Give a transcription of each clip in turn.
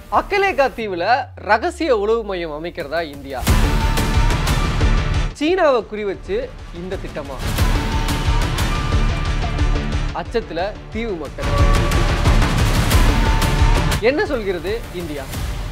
அக்கலேகா தீவுல ரகசிய உளவு மையம் அமைக்கிறதா இந்தியா சீனாவை குறி வச்சு இந்த திட்டமா அச்சத்துல தீவு மக்கள் என்ன சொல்கிறது இந்தியா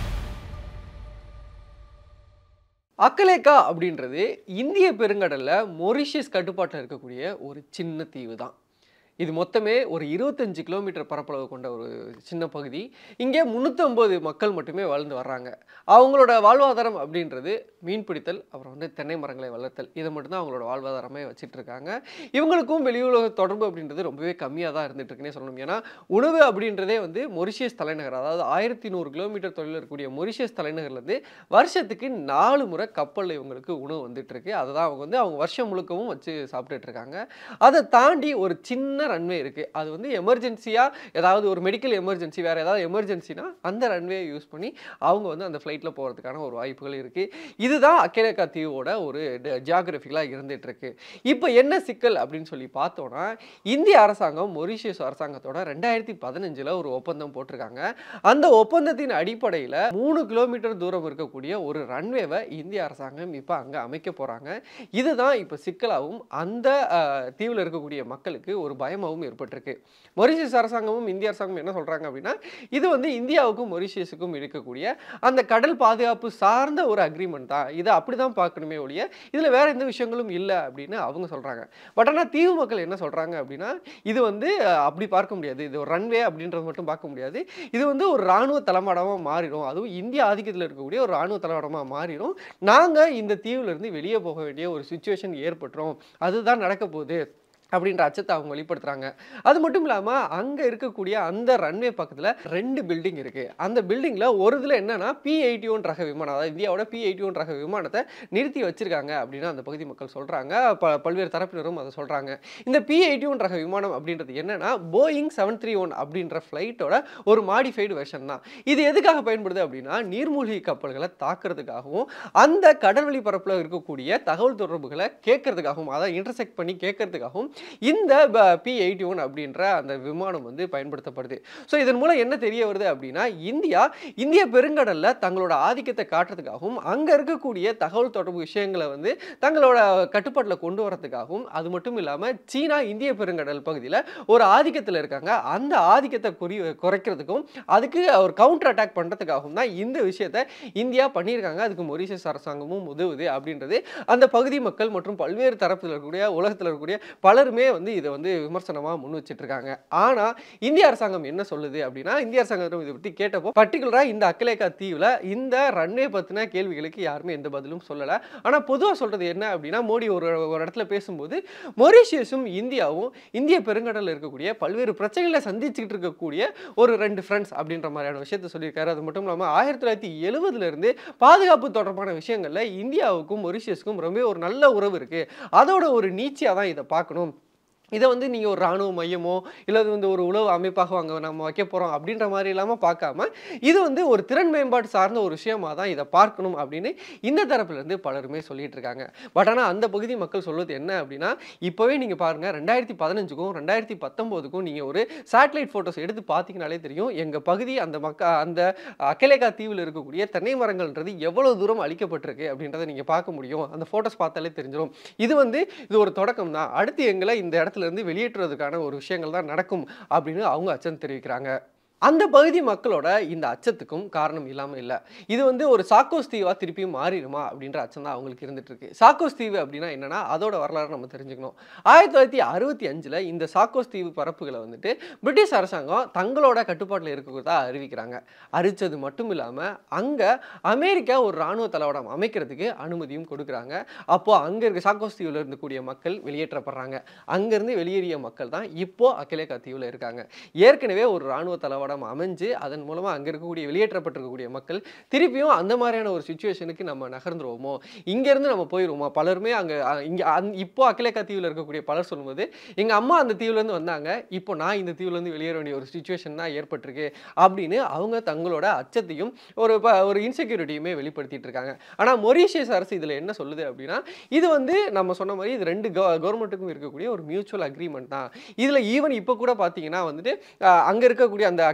அக்கலேக்கா அப்படின்றது இந்திய பெருங்கடல்ல மொரிஷியஸ் கட்டுப்பாட்டில் இருக்கக்கூடிய ஒரு சின்ன தீவு தான் இது மொத்தமே ஒரு இருபத்தஞ்சு கிலோமீட்டர் பரப்பளவு கொண்ட ஒரு சின்ன பகுதி இங்கே முந்நூற்றம்பது மக்கள் மட்டுமே வாழ்ந்து வர்றாங்க அவங்களோட வாழ்வாதாரம் அப்படின்றது மீன் பிடித்தல் அப்புறம் வந்து தென்னை மரங்களை வளர்த்தல் இதை மட்டும்தான் அவங்களோட வாழ்வாதாரமே வச்சுட்டு இருக்காங்க இவங்களுக்கும் வெளியுலக தொடர்பு அப்படின்றது ரொம்பவே கம்மியாக தான் இருந்துட்டு இருக்குன்னே சொல்லணும் ஏன்னா உணவு அப்படின்றதே வந்து மொரிஷியஸ் தலைநகர் அதாவது ஆயிரத்தி நூறு கிலோமீட்டர் தொலைவில் இருக்கக்கூடிய மொரிஷியஸ் தலைநகர்லேருந்து வருஷத்துக்கு நாலு முறை கப்பலில் இவங்களுக்கு உணவு வந்துட்டு இருக்கு அதை தான் அவங்க வந்து அவங்க வருஷம் முழுக்கவும் வச்சு சாப்பிட்டுட்டு இருக்காங்க அதை தாண்டி ஒரு சின்ன ரன்வே இருக்கு அது வந்து எமர்ஜென்சியாக ஏதாவது ஒரு மெடிக்கல் எமர்ஜென்சி வேற ஏதாவது எமர்ஜென்சினா அந்த ரன்வே யூஸ் பண்ணி அவங்க வந்து அந்த ஃப்ளைட்டில் போகிறதுக்கான ஒரு வாய்ப்புகள் இருக்கு இதுதான் அக்கேலேக்கா தீவோட ஒரு ஜியாகிரபிக்கலாக இருந்துட்டு இருக்கு இப்போ என்ன சிக்கல் அப்படின்னு சொல்லி பார்த்தோன்னா இந்திய அரசாங்கம் மொரிஷியஸ் அரசாங்கத்தோட ரெண்டாயிரத்தி பதினஞ்சில் ஒரு ஒப்பந்தம் போட்டிருக்காங்க அந்த ஒப்பந்தத்தின் அடிப்படையில் மூணு கிலோமீட்டர் தூரம் இருக்கக்கூடிய ஒரு ரன்வேவை இந்திய அரசாங்கம் இப்போ அங்கே அமைக்க போகிறாங்க இதுதான் இப்போ சிக்கலாகவும் அந்த தீவில் இருக்கக்கூடிய மக்களுக்கு ஒரு பயமாகவும் ஏற்பட்டிருக்கு மொரிஷியஸ் அரசாங்கமும் இந்திய அரசாங்கமும் என்ன சொல்கிறாங்க அப்படின்னா இது வந்து இந்தியாவுக்கும் மொரிஷியஸுக்கும் இருக்கக்கூடிய அந்த கடல் பாதுகாப்பு சார்ந்த ஒரு அக்ரிமெண்ட் தான் இதை அப்படி தான் பார்க்கணுமே ஒழிய இதில் வேற எந்த விஷயங்களும் இல்லை அப்படின்னு அவங்க சொல்கிறாங்க பட் ஆனால் தீவு மக்கள் என்ன சொல்கிறாங்க அப்படின்னா இது வந்து அஹ், அப்படி பார்க்க முடியாது இது ஒரு ரன்வே அப்படின்றது மட்டும் பார்க்க முடியாது இது வந்து ஒரு இராணுவ தளமாடமாக மாறிடும் அதுவும் இந்திய ஆதிக்கத்தில் இருக்கக்கூடிய ஒரு இராணுவ தளவாடமாக மாறிடும் நாங்கள் இந்த தீவுல இருந்து வெளியே போக வேண்டிய ஒரு சுச்சுவேஷன் ஏற்பட்டுரும் அதுதான் நடக்க போகுது அப்படின்ற அச்சத்தை அவங்க வெளிப்படுத்துறாங்க அது மட்டும் இல்லாமல் அங்கே இருக்கக்கூடிய அந்த ரன்வே பக்கத்தில் ரெண்டு பில்டிங் இருக்குது அந்த பில்டிங்கில் ஒரு இதில் என்னன்னா பி எயிட்டி ஒன் ரக விமானம் அதாவது இந்தியாவோட பி எயிட்டி ஒன் ரக விமானத்தை நிறுத்தி வச்சிருக்காங்க அப்படின்னு அந்த பகுதி மக்கள் சொல்கிறாங்க ப பல்வேறு தரப்பினரும் அதை சொல்கிறாங்க இந்த பி எயிட்டி ஒன் ரக விமானம் அப்படின்றது என்னன்னா போயிங் செவன் த்ரீ ஒன் அப்படின்ற ஃப்ளைட்டோட ஒரு மாடிஃபைடு வெர்ஷன் தான் இது எதுக்காக பயன்படுது அப்படின்னா நீர்மூழ்கி கப்பல்களை தாக்குறதுக்காகவும் அந்த கடல்வழி பரப்பில் இருக்கக்கூடிய தகவல் தொடர்புகளை கேட்கறதுக்காகவும் அதாவது இன்டர்செக்ட் பண்ணி கேட்கறதுக்காகவும் இந்த பி எயிட்டி ஒன் அப்படின்ற அந்த விமானம் வந்து பயன்படுத்தப்படுது ஸோ இதன் மூலம் என்ன தெரிய வருது அப்படின்னா இந்தியா இந்திய பெருங்கடல்ல தங்களோட ஆதிக்கத்தை காட்டுறதுக்காகவும் அங்கே இருக்கக்கூடிய தகவல் தொடர்பு விஷயங்களை வந்து தங்களோட கட்டுப்பாட்டில் கொண்டு வரதுக்காகவும் அது மட்டும் இல்லாமல் சீனா இந்திய பெருங்கடல் பகுதியில் ஒரு ஆதிக்கத்தில் இருக்காங்க அந்த ஆதிக்கத்தை குறி குறைக்கிறதுக்கும் அதுக்கு ஒரு கவுண்டர் அட்டாக் பண்ணுறதுக்காகவும் தான் இந்த விஷயத்தை இந்தியா பண்ணியிருக்காங்க அதுக்கு மொரிஷியஸ் அரசாங்கமும் உதவுது அப்படின்றது அந்த பகுதி மக்கள் மற்றும் பல்வேறு தரப்பில் இருக்கக்கூடிய உலகத்தில் இருக்கக்கூடிய பலருமே வந்து இதை வந்து விமர்சனமாக முன் வச்சிட்டு இருக்காங்க ஆனால் இந்திய அரசாங்கம் என்ன சொல்லுது அப்படின்னா இந்திய அரசாங்கம் இதை பற்றி கேட்டப்போ பர்டிகுலராக இந்த அக்கலேக்கா தீவில் இந்த ரன்வே பற்றின கேள்விகளுக்கு யாருமே எந்த பதிலும் சொல்லலை ஆனால் பொதுவாக சொல்கிறது என்ன அப்படின்னா மோடி ஒரு ஒரு இடத்துல பேசும்போது மொரிஷியஸும் இந்தியாவும் இந்திய பெருங்கடலில் இருக்கக்கூடிய பல்வேறு பிரச்சனைகளை சந்திச்சுக்கிட்டு இருக்கக்கூடிய ஒரு ரெண்டு ஃப்ரெண்ட்ஸ் அப்படின்ற மாதிரியான விஷயத்த சொல்லியிருக்காரு அது மட்டும் இல்லாமல் ஆயிரத்தி தொள்ளாயிரத்தி எழுபதுலேருந்து பாதுகாப்பு தொடர்பான விஷயங்களில் இந்தியாவுக்கும் மொரிஷியஸுக்கும் ரொம்ப ஒரு நல்ல உறவு இருக்குது அதோட ஒரு நீச்சியாக தான் இதை பார்க்கணும் இதை வந்து நீங்கள் ஒரு இராணுவ மையமோ இல்லை அது வந்து ஒரு உளவு அமைப்பாக அங்கே நம்ம வைக்க போகிறோம் அப்படின்ற மாதிரி இல்லாமல் பார்க்காம இது வந்து ஒரு திறன் மேம்பாடு சார்ந்த ஒரு விஷயமா தான் இதை பார்க்கணும் அப்படின்னு இந்த தரப்புலேருந்து பலருமே சொல்லிட்டு இருக்காங்க பட் ஆனால் அந்த பகுதி மக்கள் சொல்வது என்ன அப்படின்னா இப்போவே நீங்கள் பாருங்கள் ரெண்டாயிரத்தி பதினஞ்சுக்கும் ரெண்டாயிரத்தி பத்தொம்போதுக்கும் நீங்கள் ஒரு சேட்டலைட் ஃபோட்டோஸ் எடுத்து பார்த்தீங்கனாலே தெரியும் எங்கள் பகுதி அந்த மக்க அந்த அக்கலேகா தீவில் இருக்கக்கூடிய தென்னை மரங்கள்ன்றது எவ்வளோ தூரம் அழிக்கப்பட்டிருக்கு அப்படின்றத நீங்கள் பார்க்க முடியும் அந்த ஃபோட்டோஸ் பார்த்தாலே தெரிஞ்சிடும் இது வந்து இது ஒரு தொடக்கம் தான் அடுத்து எங்களை இந்த இடத்துல இருந்து வெளியேற்றுவதற்கான ஒரு விஷயங்கள் தான் நடக்கும் அப்படின்னு அவங்க அச்சம் தெரிவிக்கிறாங்க அந்த பகுதி மக்களோட இந்த அச்சத்துக்கும் காரணம் இல்லாமல் இல்லை இது வந்து ஒரு சாக்கோஸ் தீவா திருப்பியும் மாறிடுமா அப்படின்ற அச்சம் தான் அவங்களுக்கு இருந்துட்டு இருக்கு சாக்கோஸ் தீவு அப்படின்னா என்னன்னா அதோட வரலாறு நம்ம தெரிஞ்சுக்கணும் ஆயிரத்தி தொள்ளாயிரத்தி அறுபத்தி அஞ்சில் இந்த சாக்கோஸ் தீவு பரப்புகளை வந்துட்டு பிரிட்டிஷ் அரசாங்கம் தங்களோட கட்டுப்பாட்டில் இருக்கிறதா அறிவிக்கிறாங்க அறிவிச்சது மட்டும் இல்லாமல் அங்கே அமெரிக்கா ஒரு இராணுவ தளவாடம் அமைக்கிறதுக்கு அனுமதியும் கொடுக்குறாங்க அப்போ அங்கே இருக்க சாக்கோஸ் தீவில் இருக்கக்கூடிய மக்கள் வெளியேற்றப்படுறாங்க அங்கேருந்து வெளியேறிய மக்கள் தான் இப்போ அக்கலேக்கா தீவில் இருக்காங்க ஏற்கனவே ஒரு இராணுவ தளவாடம் அமைஞ்சு அதன் மூலமாக அங்கே இருக்கக்கூடிய வெளியேற்றப்பட்டிருக்கக்கூடிய மக்கள் திருப்பியும் அந்த மாதிரியான ஒரு சுச்சுவேஷனுக்கு நம்ம நகர்ந்துருவோமோ இங்கேருந்து நம்ம போயிடுவோமோ பலருமே அங்கே இங்கே அந் இப்போ அக்கலேக்கா தீவில் இருக்கக்கூடிய பலர் சொல்லும்போது எங்கள் அம்மா அந்த தீவுலேருந்து வந்தாங்க இப்போ நான் இந்த தீவுலேருந்து வெளியேற வேண்டிய ஒரு சுச்சுவேஷன் தான் ஏற்பட்டிருக்கு அப்படின்னு அவங்க தங்களோட அச்சத்தையும் ஒரு ப ஒரு இன்செக்யூரிட்டியுமே வெளிப்படுத்திட்டு இருக்காங்க ஆனால் மொரீஷியஸ் அரசு இதில் என்ன சொல்லுது அப்படின்னா இது வந்து நம்ம சொன்ன மாதிரி இது ரெண்டு கவர்மெண்ட்டுக்கும் இருக்கக்கூடிய ஒரு மியூச்சுவல் அக்ரிமெண்ட் தான் இதில் ஈவன் இப்போ கூட பார்த்தீங்கன்னா வந்துட்டு அங்கே இருக்கக்கூடிய அந்த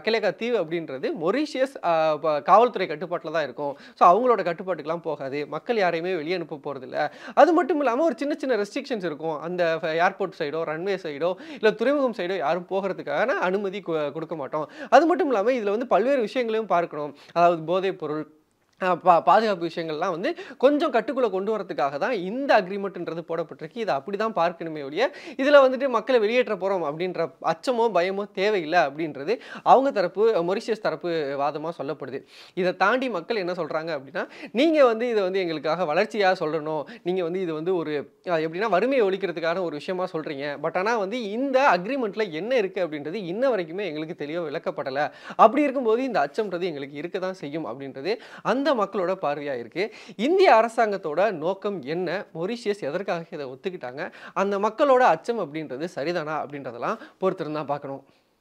அக்கலேகா தீவு அப்படின்றது மொரீஷியஸ் ஆஹ், ப- காவல்துறை கட்டுப்பாட்டில் தான் இருக்கும் ஸோ அவங்களோட கட்டுப்பாட்டுக்கெல்லாம் போகாது மக்கள் யாரையுமே வெளியே அனுப்ப போகிறதில்ல அது மட்டும் இல்லாமல் ஒரு சின்ன சின்ன ரெஸ்ட்ரிக்ஷன்ஸ் இருக்கும் அந்த ஏர்போர்ட் சைடோ ரன்வே சைடோ இல்லை துறைமுகம் சைடோ யாரும் போகிறதுக்கான அனுமதி கு- கொடுக்க மாட்டோம் அது மட்டும் இல்லாமல் இதில் வந்து பல்வேறு விஷயங்களையும் பார்க்கணும் அதாவது போதைப் பொருள் ஆஹ் பா பாதுகாப்பு விஷயங்கள்லாம் வந்து கொஞ்சம் கட்டுக்குள்ளே கொண்டு வரதுக்காக தான் இந்த அக்ரிமெண்ட்ன்றது போடப்பட்டிருக்கு இதை அப்படி தான் பார்க்கணுமே ஒழிய இதில் வந்துட்டு மக்களை வெளியேற்ற போகிறோம் அப்படின்ற அச்சமோ பயமோ தேவையில்லை அப்படின்றது அவங்க தரப்பு மொரிஷியஸ் தரப்பு வாதமாக சொல்லப்படுது இதை தாண்டி மக்கள் என்ன சொல்கிறாங்க அப்படின்னா நீங்கள் வந்து இதை வந்து எங்களுக்காக வளர்ச்சியாக சொல்லணும் நீங்கள் வந்து இது வந்து ஒரு அஹ், எப்படின்னா வறுமையை ஒழிக்கிறதுக்கான ஒரு விஷயமா சொல்கிறீங்க பட் ஆனால் வந்து இந்த அக்ரிமெண்ட்டில் என்ன இருக்குது அப்படின்றது இன்ன வரைக்குமே எங்களுக்கு தெளிவாக விளக்கப்படலை அப்படி இருக்கும்போது இந்த அச்சம்ன்றது எங்களுக்கு இருக்க தான் செய்யும் அப்படின்றது அந்த மக்களோட பார்வையாக இருக்குது இந்திய அரசாங்கத்தோட நோக்கம் என்ன மொரிஷியஸ் எதற்காக இதை ஒத்துக்கிட்டாங்க அந்த மக்களோட அச்சம் அப்படின்றது சரிதானா அப்படின்றதெல்லாம் பொறுத்திருந்தா பார்க்கணும்